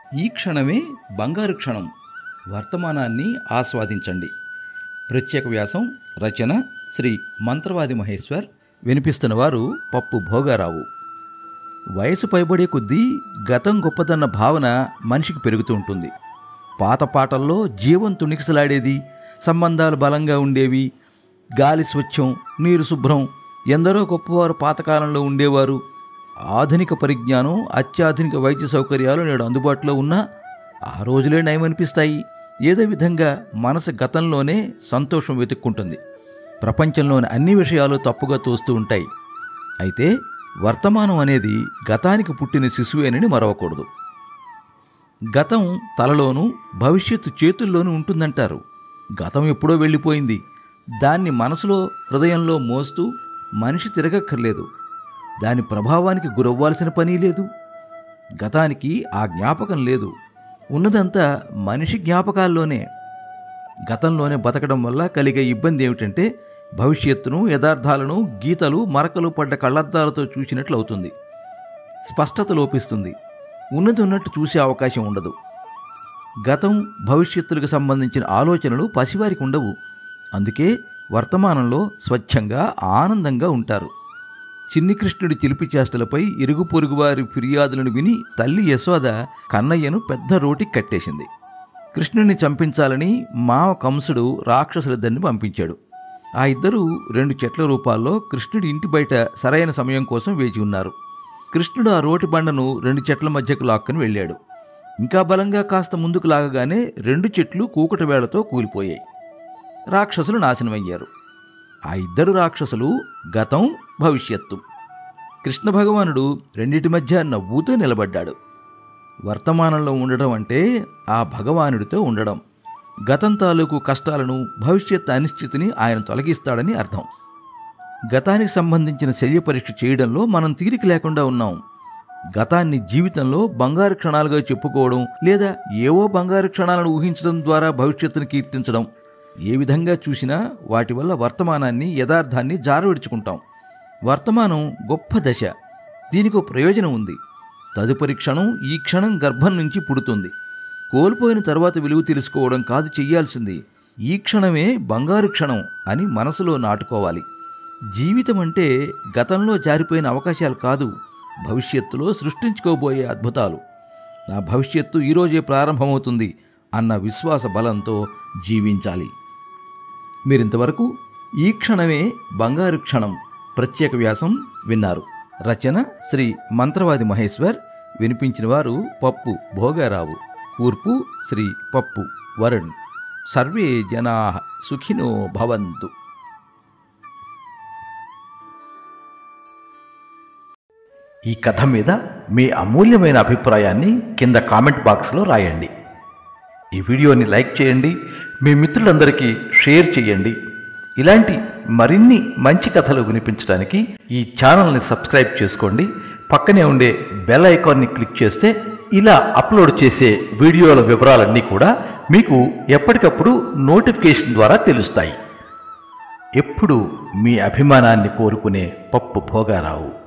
ఈ క్షణమే బంగారు క్షణం వర్తమానాన్ని ఆస్వాదించండి ప్రత్యేక వ్యాసం రచన శ్రీ మంత్రవాది మహేశ్వర్ వినిపిస్తున్న వారు పప్పు భోగారావు వయసు పైబడే కొద్దీ గతం గొప్పదన్న భావన మనిషికి పెరుగుతూ ఉంటుంది పాత పాటల్లో జీవం తుణికిసలాడేది సంబంధాలు బలంగా ఉండేవి గాలి స్వచ్ఛం నీరు శుభ్రం ఎందరో గొప్పవారు పాతకాలంలో ఉండేవారు ఆధునిక పరిజ్ఞానం అత్యాధునిక వైద్య సౌకర్యాలు నేడు అందుబాటులో ఉన్నా ఆ రోజులే నయమనిపిస్తాయి ఏదో విధంగా మనసు గతంలోనే సంతోషం వెతుక్కుంటుంది ప్రపంచంలోని అన్ని విషయాలు తప్పుగా తోస్తూ ఉంటాయి అయితే వర్తమానం అనేది గతానికి పుట్టిన శిశువేనని మరవకూడదు గతం తలలోనూ భవిష్యత్తు చేతుల్లోనూ ఉంటుందంటారు గతం ఎప్పుడో వెళ్ళిపోయింది దాన్ని మనసులో హృదయంలో మోస్తూ మనిషి తిరగక్కర్లేదు దాని ప్రభావానికి గురవ్వాల్సిన పని లేదు గతానికి ఆ జ్ఞాపకం లేదు ఉన్నదంతా మనిషి జ్ఞాపకాల్లోనే గతంలోనే బతకడం వల్ల కలిగే ఇబ్బంది ఏమిటంటే భవిష్యత్తును యథార్థాలను గీతలు మరకలు పడ్డ కళ్ళద్దాలతో చూసినట్లు అవుతుంది స్పష్టత లోపిస్తుంది ఉన్నది ఉన్నట్టు చూసే అవకాశం ఉండదు గతం భవిష్యత్తులకు సంబంధించిన ఆలోచనలు పసివారికి ఉండవు అందుకే వర్తమానంలో స్వచ్ఛంగా ఆనందంగా ఉంటారు చిన్ని కృష్ణుడి చిలిపి చేష్టలపై ఇరుగు పొరుగువారి ఫిర్యాదులను విని తల్లి యశోద కన్నయ్యను పెద్ద రోటికి కట్టేసింది కృష్ణుడిని చంపించాలని మావ కంసుడు రాక్షసులిద్దరిని పంపించాడు ఆ ఇద్దరూ రెండు చెట్ల రూపాల్లో కృష్ణుడి ఇంటి బయట సరైన సమయం కోసం వేచి ఉన్నారు కృష్ణుడు ఆ రోటి బండను రెండు చెట్ల మధ్యకు లాక్కుని వెళ్ళాడు ఇంకా బలంగా కాస్త ముందుకు లాగగానే రెండు చెట్లు కూకటి వేళతో కూలిపోయాయి రాక్షసులు నాశనమయ్యారు ఆ ఇద్దరు రాక్షసులు గతం భవిష్యత్తు కృష్ణ భగవానుడు రెండిటి మధ్య నవ్వుతూ నిలబడ్డాడు వర్తమానంలో ఉండడం అంటే ఆ భగవానుడితో ఉండడం గతం తాలూకు కష్టాలను భవిష్యత్ అనిశ్చితిని ఆయన తొలగిస్తాడని అర్థం గతానికి సంబంధించిన శల్య పరీక్ష చేయడంలో మనం తీరిక లేకుండా ఉన్నాం గతాన్ని జీవితంలో బంగారు క్షణాలుగా చెప్పుకోవడం లేదా ఏవో బంగారు క్షణాలను ఊహించడం ద్వారా భవిష్యత్తును కీర్తించడం ఏ విధంగా చూసినా వాటి వల్ల వర్తమానాన్ని యథార్థాన్ని జారవిడుచుకుంటాం వర్తమానం గొప్ప దశ దీనికి ప్రయోజనం ఉంది తదుపరి క్షణం ఈ క్షణం గర్భం నుంచి పుడుతుంది కోల్పోయిన తర్వాత విలువ తెలుసుకోవడం కాదు చెయ్యాల్సింది ఈ క్షణమే బంగారు క్షణం అని మనసులో నాటుకోవాలి జీవితం అంటే గతంలో జారిపోయిన అవకాశాలు కాదు భవిష్యత్తులో సృష్టించుకోబోయే అద్భుతాలు నా భవిష్యత్తు ఈరోజే ప్రారంభమవుతుంది అన్న విశ్వాస బలంతో జీవించాలి మీరింతవరకు ఈ క్షణమే బంగారు క్షణం ప్రత్యేక వ్యాసం విన్నారు రచన శ్రీ మంత్రవాది మహేశ్వర్ వినిపించిన వారు పప్పు భోగారావు కూర్పు శ్రీ పప్పు వరుణ్ సర్వే జనా సుఖినో భవంతు ఈ కథ మీద మీ అమూల్యమైన అభిప్రాయాన్ని కింద కామెంట్ బాక్స్లో రాయండి ఈ వీడియోని లైక్ చేయండి మీ మిత్రులందరికీ షేర్ చేయండి ఇలాంటి మరిన్ని మంచి కథలు వినిపించడానికి ఈ ఛానల్ని సబ్స్క్రైబ్ చేసుకోండి పక్కనే ఉండే బెల్ ఐకాన్ని క్లిక్ చేస్తే ఇలా అప్లోడ్ చేసే వీడియోల వివరాలన్నీ కూడా మీకు ఎప్పటికప్పుడు నోటిఫికేషన్ ద్వారా తెలుస్తాయి ఎప్పుడు మీ అభిమానాన్ని కోరుకునే పప్పు భోగారావు